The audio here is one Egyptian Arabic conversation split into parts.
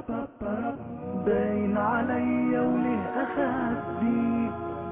باين عليا وله اخدي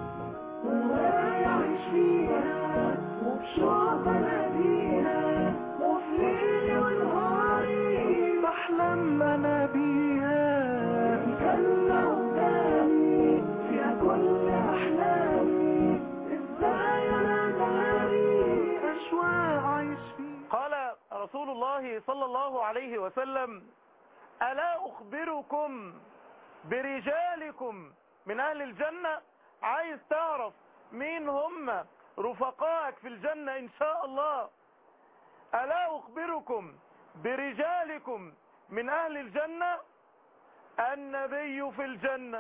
ويعيش فيها وبشوق بناديها وفي ليلي ونهاري بحلم انا بيها الجنة قدامي فيها كل احلامي ازاي انا داري اشواق عايش فيها قال رسول الله صلى الله عليه وسلم ألا أخبركم برجالكم من أهل الجنة عايز تعرف مين هم رفقائك في الجنة إن شاء الله ألا أخبركم برجالكم من أهل الجنة النبي في الجنة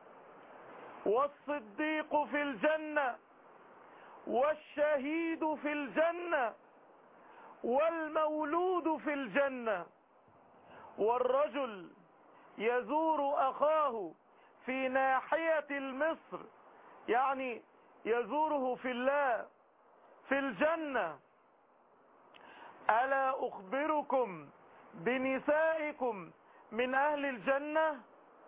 والصديق في الجنة والشهيد في الجنة والمولود في الجنة والرجل يزور أخاه في ناحية المصر يعني يزوره في الله في الجنة ألا أخبركم بنسائكم من أهل الجنة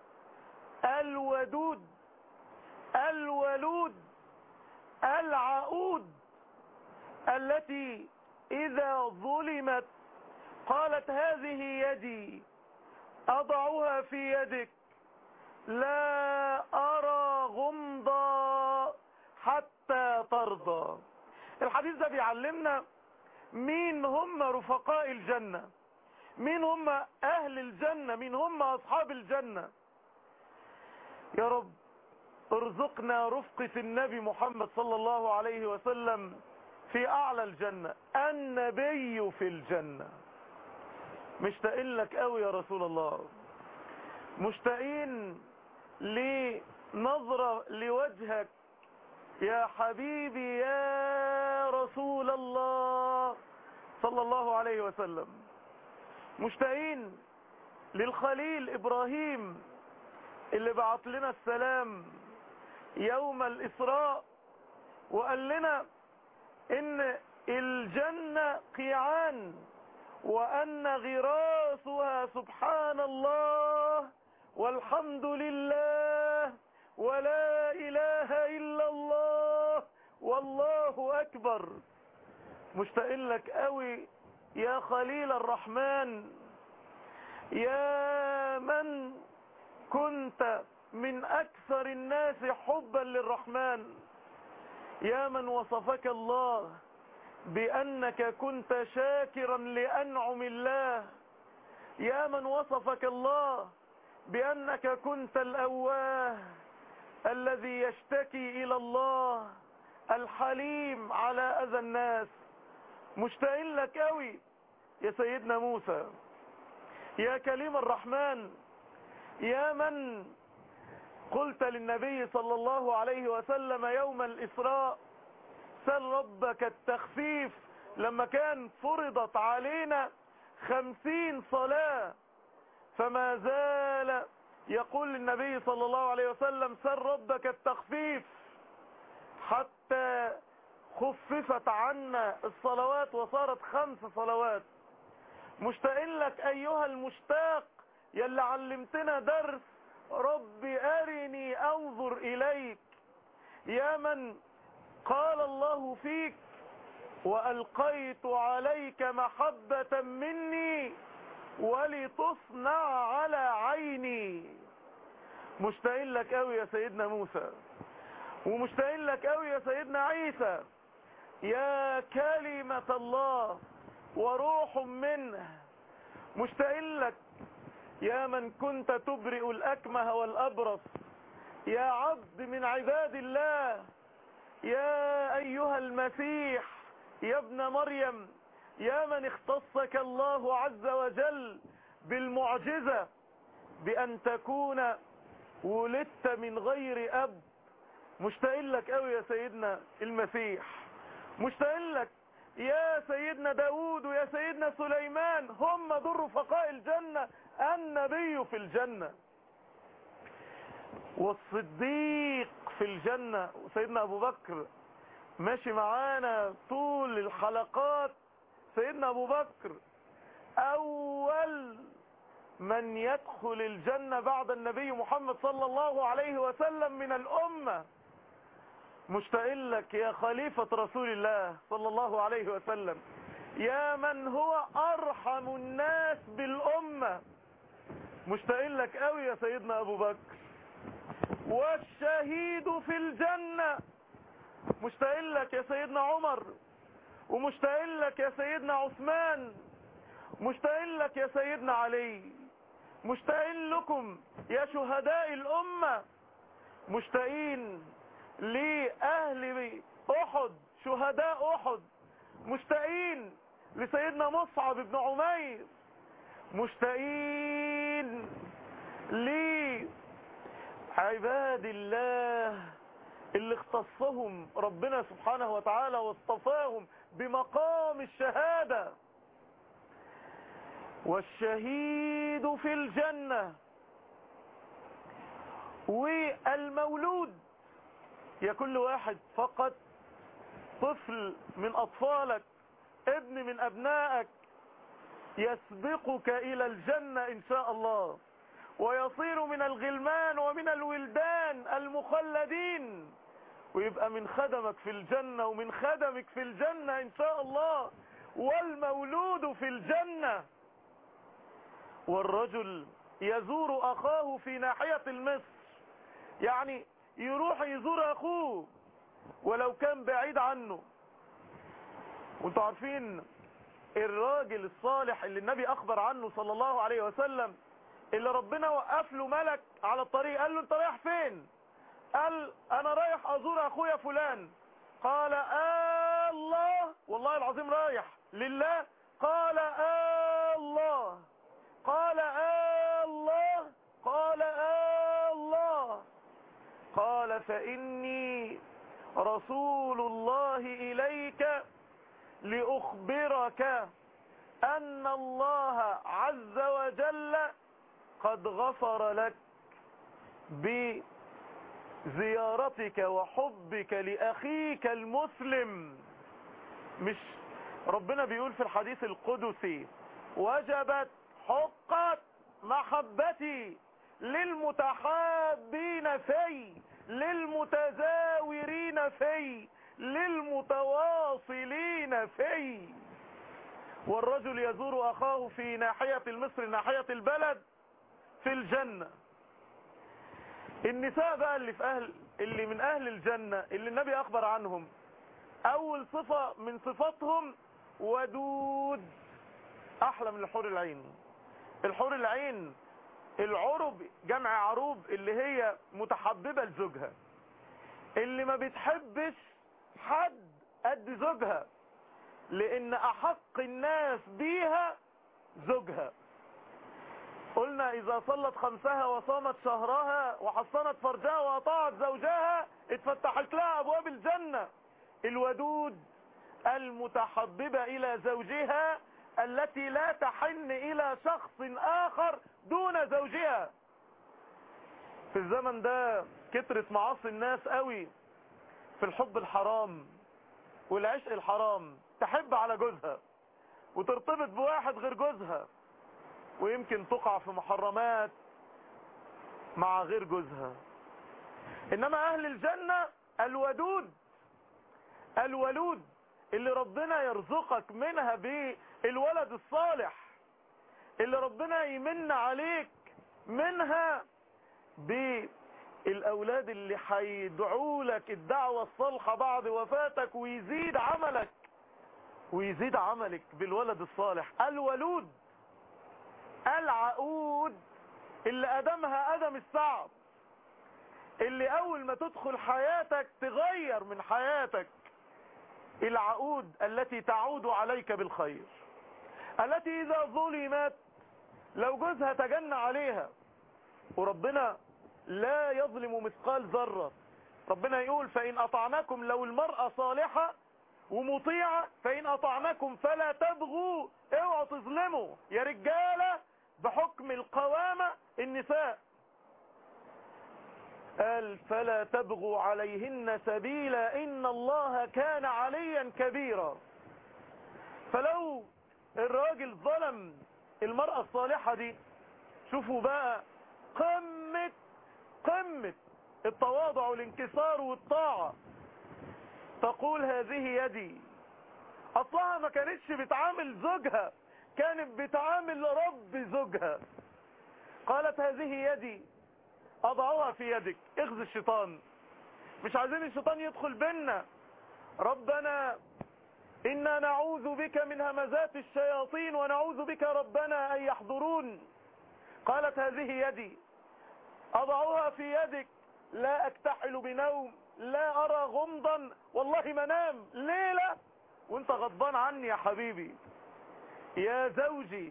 الودود الولود العقود التي إذا ظلمت قالت هذه يدي أضعها في يدك لا أرى غمضا حتى ترضى الحديث ده بيعلمنا مين هم رفقاء الجنة مين هم أهل الجنة مين هم أصحاب الجنة يا رب ارزقنا رفقة النبي محمد صلى الله عليه وسلم في أعلى الجنة النبي في الجنة مشتاقين لك قوي يا رسول الله مشتاقين لنظرة لوجهك يا حبيبي يا رسول الله صلى الله عليه وسلم مشتاقين للخليل إبراهيم اللي بعت لنا السلام يوم الإسراء وقال لنا إن الجنة قيعان وأن غراسها سبحان الله والحمد لله ولا إله إلا الله والله أكبر مشتاقين لك قوي يا خليل الرحمن يا من كنت من أكثر الناس حبا للرحمن يا من وصفك الله بأنك كنت شاكرا لأنعم الله يا من وصفك الله بأنك كنت الأواه الذي يشتكي إلى الله الحليم على أذى الناس مشتاقين لك قوي يا سيدنا موسى يا كليم الرحمن يا من قلت للنبي صلى الله عليه وسلم يوم الإسراء سل ربك التخفيف لما كان فرضت علينا خمسين صلاة فما زال يقول للنبي صلى الله عليه وسلم سل ربك التخفيف حتى خففت عنا الصلوات وصارت خمس صلوات مشتاقين لك أيها المشتاق يلي علمتنا درس رب أرني أنظر إليك يا من قال الله فيك وألقيت عليك محبة مني ولتصنع على عيني مشتاقين لك قوي يا سيدنا موسى ومشتاقين لك قوي يا سيدنا عيسى يا كلمة الله وروح منه مشتاقين لك يا من كنت تبرئ الأكمه والأبرص يا عبد من عباد الله يا أيها المسيح يا ابن مريم يا من اختصك الله عز وجل بالمعجزة بأن تكون ولدت من غير أب مشتاقين لك قوي يا سيدنا المسيح مشتاقين لك يا سيدنا داود ويا سيدنا سليمان هم دول رفقاء الجنة النبي في الجنة والصديق في الجنة وسيدنا أبو بكر ماشي معانا طول الحلقات سيدنا أبو بكر أول من يدخل الجنة بعد النبي محمد صلى الله عليه وسلم من الأمة مشتاق لك يا خليفة رسول الله صلى الله عليه وسلم يا من هو أرحم الناس بالأمة مشتاق لك قوي يا سيدنا أبو بكر والشهيد في الجنة مشتاق لك يا سيدنا عمر ومشتاق لك يا سيدنا عثمان مشتاق لك يا سيدنا علي مشتاقين لكم يا شهداء الأمة مشتاقين لأهل أحد شهداء أحد مشتاقين لسيدنا مصعب بن عمير مشتاقين لعباد الله اللي اختصهم ربنا سبحانه وتعالى واصطفاهم بمقام الشهادة والشهيد في الجنة والمولود يا كل واحد فقط طفل من أطفالك ابن من أبنائك يسبقك إلى الجنة إن شاء الله ويصير من الغلمان ومن الولدان المخلدين ويبقى من خدمك في الجنة ومن خدمك في الجنة إن شاء الله والمولود في الجنة والرجل يزور أخاه في ناحية المصر يعني يروح يزور أخوه ولو كان بعيد عنه وانتوا عارفين الراجل الصالح اللي النبي أخبر عنه صلى الله عليه وسلم اللي ربنا وقف له ملك على الطريق قال له انت رايح فين قال انا رايح ازور اخويا فلان قال آه الله والله العظيم رايح لله قال آه الله قال آه الله قال آه الله قال فإني رسول الله إليك لأخبرك أن الله عز وجل قد غفر لك بزيارتك وحبك لأخيك المسلم مش ربنا بيقول في الحديث القدسي وجبت حقت محبتي للمتحابين في للمتزاورين في للمتواصلين في والرجل يزور أخاه في ناحية المصر ناحية البلد في الجنة النساء بقى اللي في أهل اللي من أهل الجنة اللي النبي أخبر عنهم أول صفة من صفاتهم ودود أحلى من الحور العين الحور العين العرب جمع عروب اللي هي متحببة لزوجها اللي ما بتحبش حد قد زوجها لان احق الناس بيها زوجها قلنا اذا صلت خمسها وصامت شهرها وحصنت فرجها واطاعت زوجها اتفتحت لها ابواب الجنة الودود المتحببة الى زوجها التي لا تحن الى شخص اخر دون زوجها في الزمن ده كترت معاصي الناس قوي في الحب الحرام والعشق الحرام تحب على جوزها وترتبط بواحد غير جوزها ويمكن تقع في محرمات مع غير جوزها انما اهل الجنة الودود الولود اللي ربنا يرزقك منها بالولد الصالح اللي ربنا يمن عليك منها بالاولاد اللي هيدعوا لك الدعوة الصالحة بعد وفاتك ويزيد عملك ويزيد عملك بالولد الصالح الولود العقود اللي ادمها ادم الصعب اللي اول ما تدخل حياتك تغير من حياتك العقود التي تعود عليك بالخير التي اذا ظلمت لو جوزها تجنى عليها وربنا لا يظلم مثقال ذرة ربنا يقول فإن أطعناكم لو المرأة صالحة ومطيعة فإن أطعناكم فلا تبغوا اوعوا تظلموا يا رجالة بحكم القوامة النساء قال فلا تبغوا عليهن سبيلا إن الله كان عليا كبيرا فلو الراجل ظلم المرأة الصالحة دي شوفوا بقى قمة قمة التواضع والانكسار والطاعة تقول هذه يدي اصلها ما كانتش بتعامل زوجها كانت بتعامل رب زوجها قالت هذه يدي اضعها في يدك اخذ الشيطان مش عايزين الشيطان يدخل بينا ربنا إنا نعوذ بك من همزات الشياطين ونعوذ بك ربنا أن يحضرون قالت هذه يدي أضعها في يدك لا أكتحل بنوم لا أرى غمضا والله ما نام ليلة وانت غضبان عني يا حبيبي يا زوجي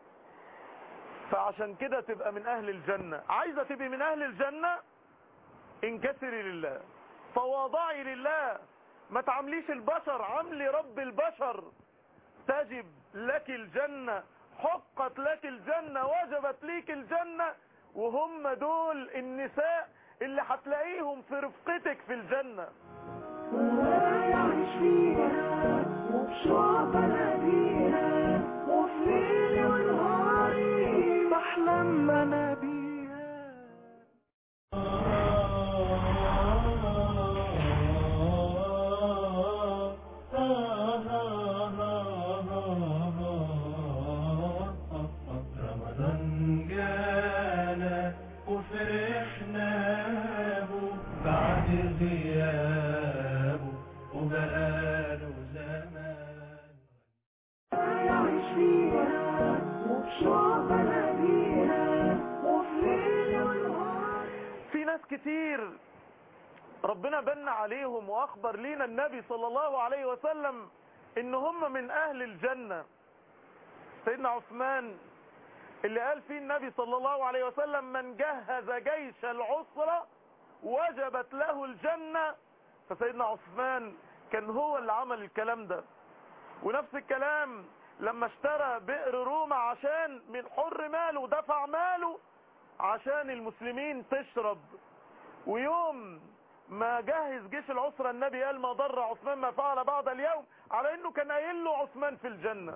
فعشان كده تبقى من أهل الجنة عايزة تبقى من أهل الجنة انكسري لله تواضعي لله ما تعمليش البشر عملي رب البشر تجب لك الجنة حقت لك الجنة وجبت ليك الجنة وهم دول النساء اللي هتلاقيهم في رفقتك في الجنة ويعيش فيها وبشوق بناديها وفي ليلي ونهاري بحلم انا بيها رمضان جانا وفرحنا به بعد غيابه وبقاله زمان ويعيش فيها وبشوق بناديها وفي ليلي ونهاري في ناس كتير ربنا بن عليهم واخبر لينا النبي صلى الله عليه وسلم ان هم من اهل الجنة سيدنا عثمان اللي قال فيه النبي صلى الله عليه وسلم من جهز جيش العسرة وجبت له الجنة فسيدنا عثمان كان هو اللي عمل الكلام ده ونفس الكلام لما اشترى بئر روما عشان من حر ماله دفع ماله عشان المسلمين تشرب ويوم ما جهز جيش العسرة النبي قال ما ضر عثمان ما فعل بعد اليوم على انه كان قايل له عثمان في الجنة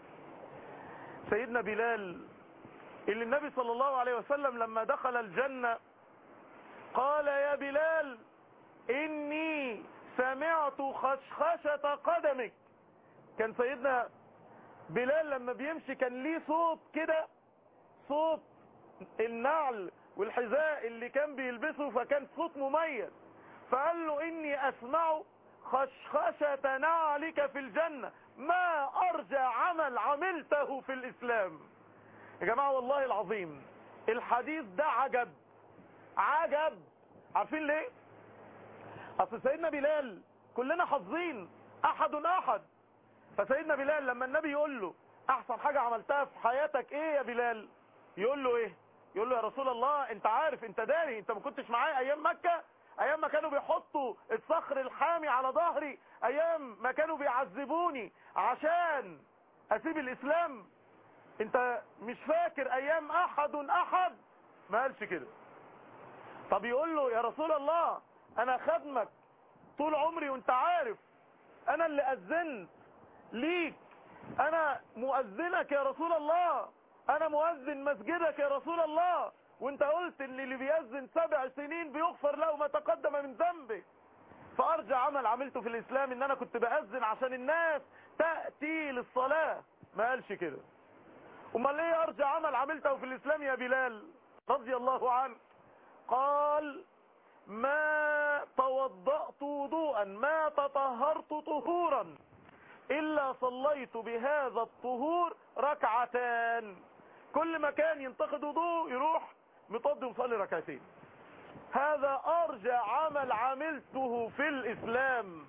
سيدنا بلال اللي النبي صلى الله عليه وسلم لما دخل الجنة قال يا بلال اني سمعت خشخشة قدمك كان سيدنا بلال لما بيمشي كان ليه صوت كده صوت النعل والحذاء اللي كان بيلبسه فكان صوت مميز فقال له اني اسمع خشخشة نعلك في الجنة ما ارجى عمل عملته في الاسلام يا جماعة والله العظيم الحديث ده عجب عجب عارفين ليه اصل سيدنا بلال كلنا حافظين احد احد فسيدنا بلال لما النبي يقول له احسن حاجة عملتها في حياتك ايه يا بلال يقول له ايه يقول له يا رسول الله انت عارف انت داري انت ما كنتش معايا ايام مكة ايام ما كانوا بيحطوا الصخر الحامي على ظهري ايام ما كانوا بيعذبوني عشان اسيب الاسلام انت مش فاكر ايام احد احد ما قالش كده طب يقول له يا رسول الله انا خدمك طول عمري وانت عارف انا اللي اذنت ليك انا مؤذنك يا رسول الله انا مؤذن مسجدك يا رسول الله وانت قلت ان اللي بيأذن سبع سنين بيغفر له ما تقدم من ذنبه فارجع عمل عملته في الاسلام ان انا كنت بأذن عشان الناس تأتي للصلاة ما قالش كده امال ليه ارجع عمل عملته في الاسلام يا بلال رضي الله عنه قال ما توضأت وضوءا ما تطهرت طهورا الا صليت بهذا الطهور ركعتان كل ما كان ينتقد وضوء يروح مطضي وصلي ركعتين هذا ارجى عمل عملته في الاسلام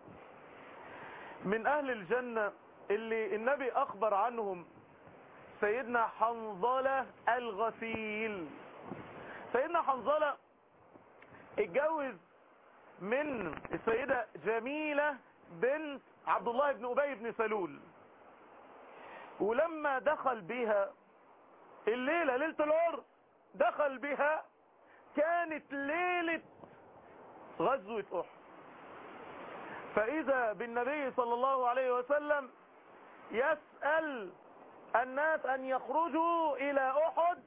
من اهل الجنة اللي النبي اخبر عنهم سيدنا حنظلة الغسيل سيدنا حنظلة اتجوز من السيدة جميلة بنت عبد الله بن أبي بن سلول ولما دخل بها الليلة ليلة العرس دخل بها كانت ليلة غزوة أحد فإذا بالنبي صلى الله عليه وسلم يسأل الناس أن يخرجوا إلى أحد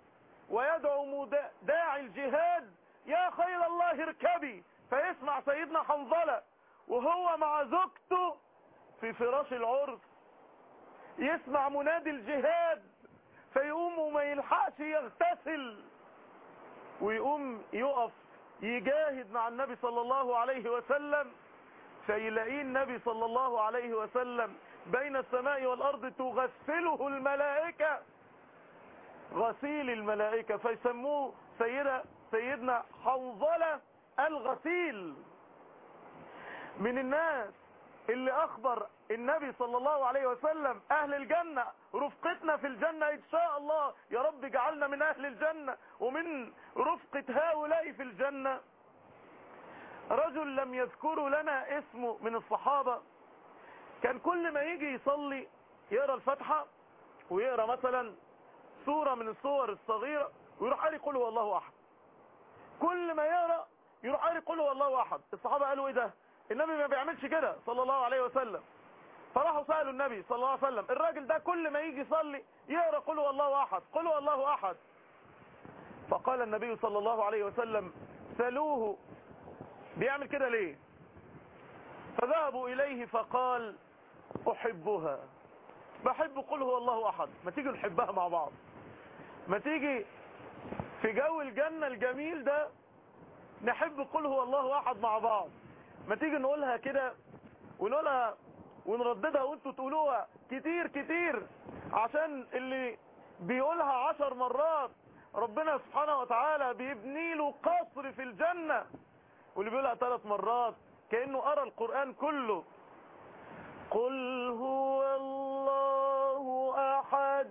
ويدعو مدا- داعي الجهاد يا خيل الله اركبي فيسمع سيدنا حنظلة وهو مع زوجته في فراش العرس يسمع منادي الجهاد فيقوم وما يلحقش يغتسل ويقوم يقف يجاهد مع النبي صلى الله عليه وسلم فيلاقيه النبي صلى الله عليه وسلم بين السماء والأرض تغسله الملائكة غسيل الملائكة فيسموه سيدة سيدنا حنظلة الغسيل من الناس اللي أخبر النبي صلى الله عليه وسلم أهل الجنة رفقتنا في الجنة إن شاء الله يا رب جعلنا من أهل الجنة ومن رفقة هؤلاء في الجنة رجل لم يذكروا لنا اسمه من الصحابة كان كل ما يجي يصلي يقرأ الفاتحة ويقرأ مثلا سورة من السور الصغيرة ويروح قال قل هو الله أحد كل ما يقرأ يروح قال قل هو الله أحد الصحابة قالوا إيه ده النبي ما بيعملش كده صلى الله عليه وسلم فراحوا سألوا النبي صلى الله عليه وسلم الراجل ده كل ما يجي يصلي يقرأ قل هو الله أحد قل هو الله أحد فقال النبي صلى الله عليه وسلم سلوه بيعمل كده ليه فذهبوا إليه فقال أحبها بحب قل هو الله أحد ما تيجي نحبها مع بعض ما تيجي في جو الجنة الجميل ده نحب قل هو الله أحد مع بعض ما تيجي نقولها كده ونقولها ونرددها وانتوا تقولوها كتير كتير عشان اللي بيقولها عشر مرات ربنا سبحانه وتعالى بيبني له قصر في الجنة واللي بيقولها ثلاث مرات كأنه قرأ القرآن كله قل هو الله أحد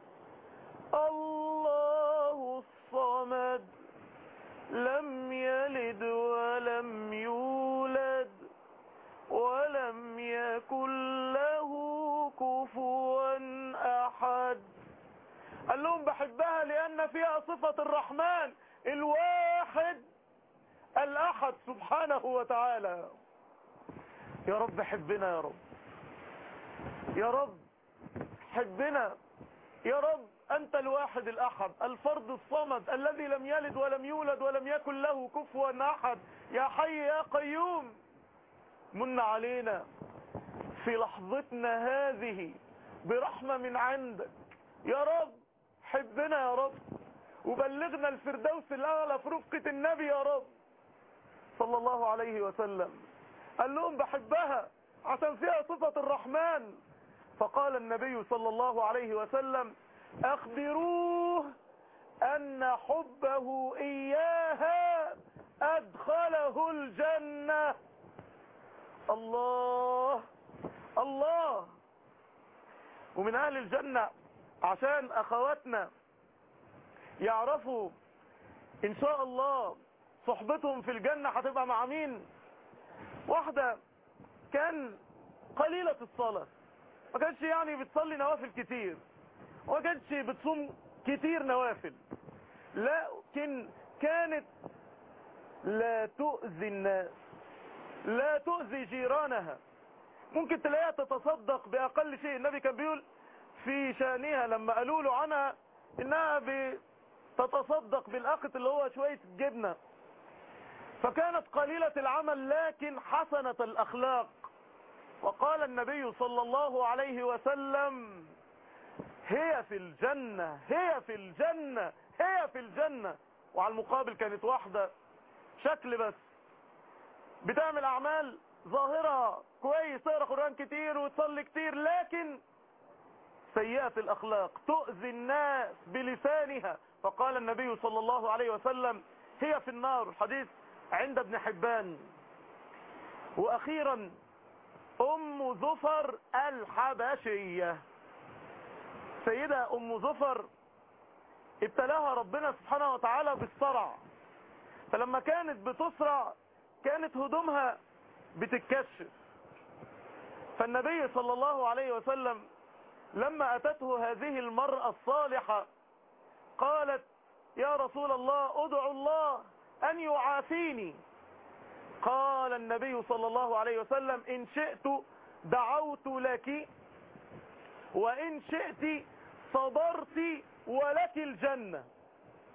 الله الصمد لم يلد ولم يولد ولم يكن له كفوا أحد قال لهم بحبها لأن فيها صفة الرحمن الواحد الأحد سبحانه وتعالى يا رب حبنا يا رب يا رب حبنا يا رب أنت الواحد الأحد الفرد الصمد الذي لم يلد ولم يولد ولم يكن له كفوا أحد يا حي يا قيوم من علينا في لحظتنا هذه برحمة من عندك يا رب حبنا يا رب وبلغنا الفردوس الأعلى في رفقة النبي يا رب صلى الله عليه وسلم قال لهم بحبها عشان فيها صفة الرحمن فقال النبي صلى الله عليه وسلم أخبروه أن حبه إياها أدخله الجنة الله الله ومن أهل الجنة عشان أخواتنا يعرفوا إن شاء الله صحبتهم في الجنة هتبقى مع مين واحدة كان قليلة الصلاة ما كانش يعني بتصلي نوافل كتير وما كانش بتصوم كتير نوافل لكن كانت لا تؤذي الناس لا تؤذي جيرانها ممكن تلاقيها تتصدق بأقل شيء النبي كان بيقول في شانها لما قالوا له عنها انها بتتصدق بالأقط اللي هو شوية جبنة فكانت قليلة العمل لكن حسنة الأخلاق وقال النبي صلى الله عليه وسلم هي في الجنة هي في الجنة هي في الجنة وعلى المقابل كانت واحدة شكل بس بتعمل أعمال ظاهرة كويس تقرأ قرآن كتير وتصلي كتير لكن سيئة الأخلاق تؤذي الناس بلسانها فقال النبي صلى الله عليه وسلم هي في النار الحديث عند ابن حبان وأخيرا أم زفر الحبشية سيدة أم زفر ابتلاها ربنا سبحانه وتعالى بالصرع فلما كانت بتصرع كانت هدومها بتتكشف فالنبي صلى الله عليه وسلم لما أتته هذه المرأة الصالحة قالت يا رسول الله ادعو الله أن يعافيني قال النبي صلى الله عليه وسلم إن شئت دعوت لك وإن شئت صبرت ولك الجنة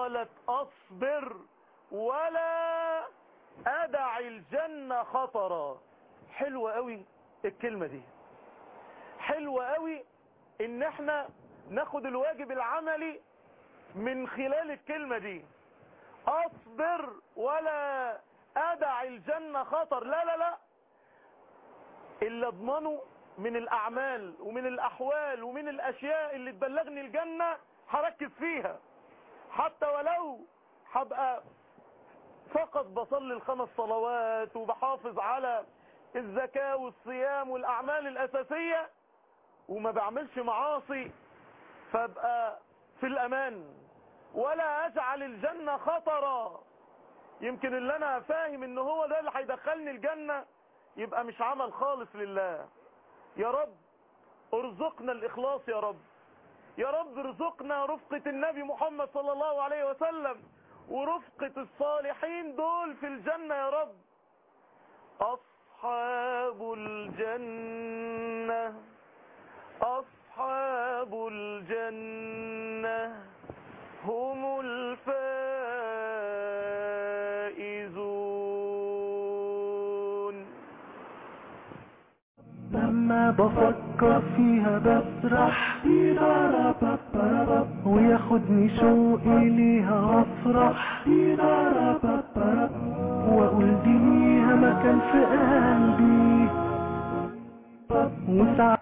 قالت اصبر ولا ادع الجنة خطرا حلوة قوي الكلمة دي حلوة قوي ان احنا ناخد الواجب العملي من خلال الكلمة دي اصبر ولا ادع الجنة خطر لا لا لا اللي اضمنه من الاعمال ومن الاحوال ومن الاشياء اللي تبلغني الجنة هركز فيها حتى ولو هبقى فقط بصلي الخمس صلوات وبحافظ على الزكاة والصيام والاعمال الاساسية وما بعملش معاصي فابقى في الامان ولا اجعل الجنة خطرا يمكن اللي انا فاهم ان هو ده اللي هيدخلني الجنة يبقى مش عمل خالص لله يا رب ارزقنا الاخلاص يا رب يا رب ارزقنا رفقة النبي محمد صلى الله عليه وسلم ورفقة الصالحين دول في الجنة يا رب اصحاب الجنة اصحاب الجنة هم الفائزون لما بفكر فيها بسرح وياخدني شوقي ليها افرح واقول دي ليها مكان في قلبي وساعات